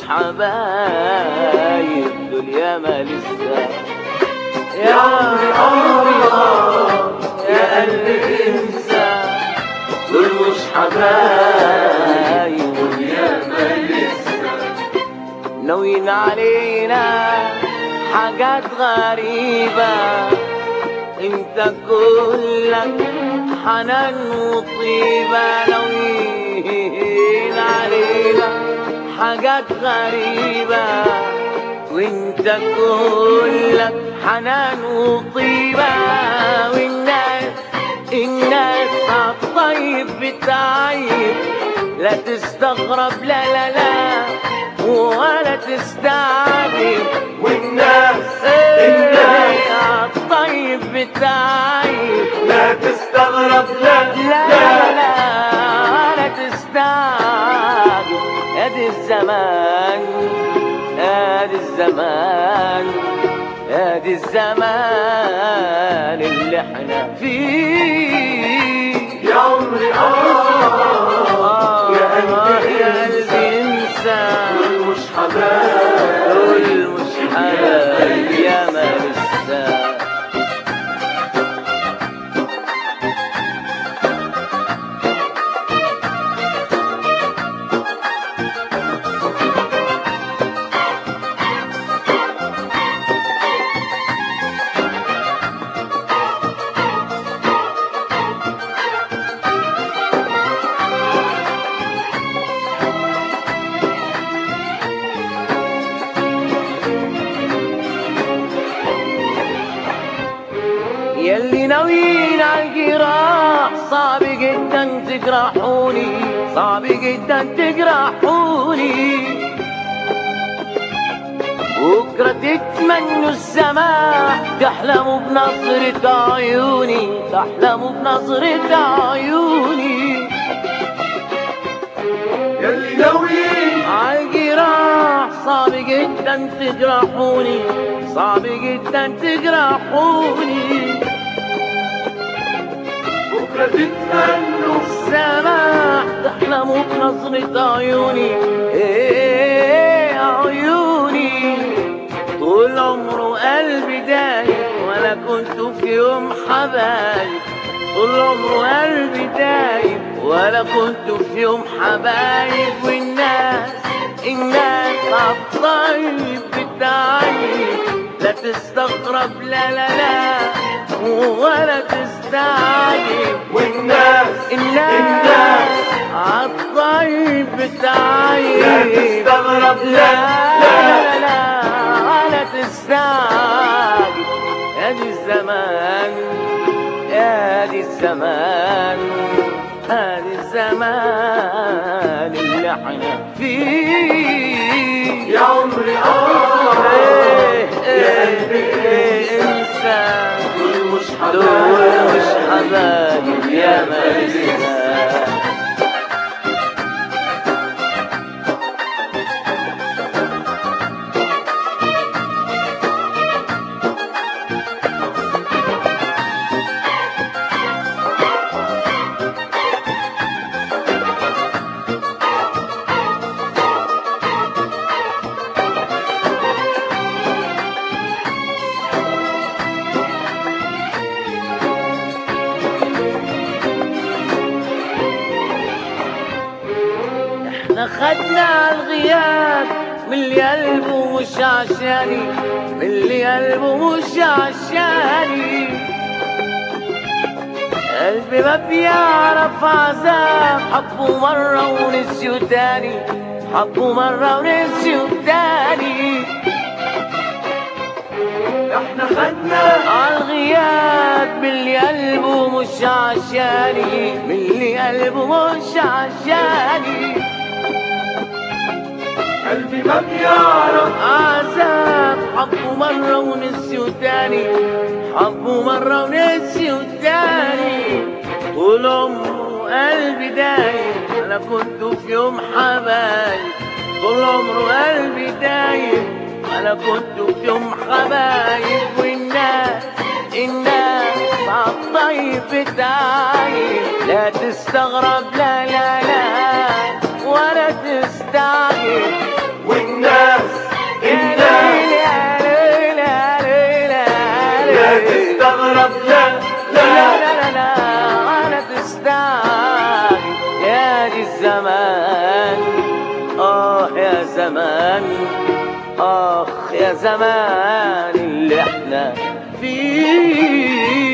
حبايب دول ياما لسه يا عمري عمري آه يا قلبي انسى دول مش حبايب دول ياما لسه ناويين علينا حاجات غريبة انت كلك حنان وطيبة ناويين علينا حاجات غريبة وانت كلك حنان وطيبة والناس الناس عالطيب بتعيب لا تستغرب لا لا لا ولا تستعجب والناس الناس الطيب بتاعي لا تستغرب لا لا لا لا ولا تستعجب ادي الزمان ادي الزمان ادي الزمان اللي احنا فيه يا عمري آه يا قلبي يا قلبي انسى دول مش حبايب دول مش حبايب يا ما لسه يلي ناويين عالجراح صعب جدا تجرحوني صعب جدا تجرحوني بكرة تتمنوا السماح تحلموا بنظرة عيوني تحلموا بنظرة عيوني يلي ناويين عالجراح صعب جدا تجرحوني صعب جدا تجرحوني بكرة تتمنوا السماح تحلموا بنظرة عيوني ايه عيوني طول عمره قلبي دايب ولا كنت في يوم حبايب طول عمره قلبي دايب ولا كنت في يوم حبايب والناس الناس عالطيب بتعيب لا تستغرب لا لا لا ولا تستعجب والناس الناس عالطيب بتاعي لا تستغرب لا لا لا لا ولا تستعجب يا دي الزمان يا دي الزمان هذه الزمان اللي احنا فيه يا عمري آه إيه يا إيه قلبي إيه انسى دول مش دول مش حبايب حبايب يا مالسنا احنا خدنا الغياب من اللي قلبه مش عشاني من اللي قلبه مش عشاني قلبي ما بيعرف عذاب حبه مرة ونسيه تاني حبه مرة ونسيه تاني احنا خدنا عالغياب من اللي قلبه مش عشاني من اللي قلبه مش عشاني قلبي ما بيعرف عذاب حبه مرة ونسيه تاني حبه مرة ونسيه تاني طول عمره قلبي دايم أنا كنت في يوم حبايب طول عمره قلبي دايم أنا كنت في يوم حبايب والناس الناس عالطيب بتاعي لا تستغرب لا لا لا ولا تستعجب والناس تستغرب لا لا لا لا لا لا ولا تستعجل يا دي الزمان آه يا زمان آخ يا زمان اللي احنا فيه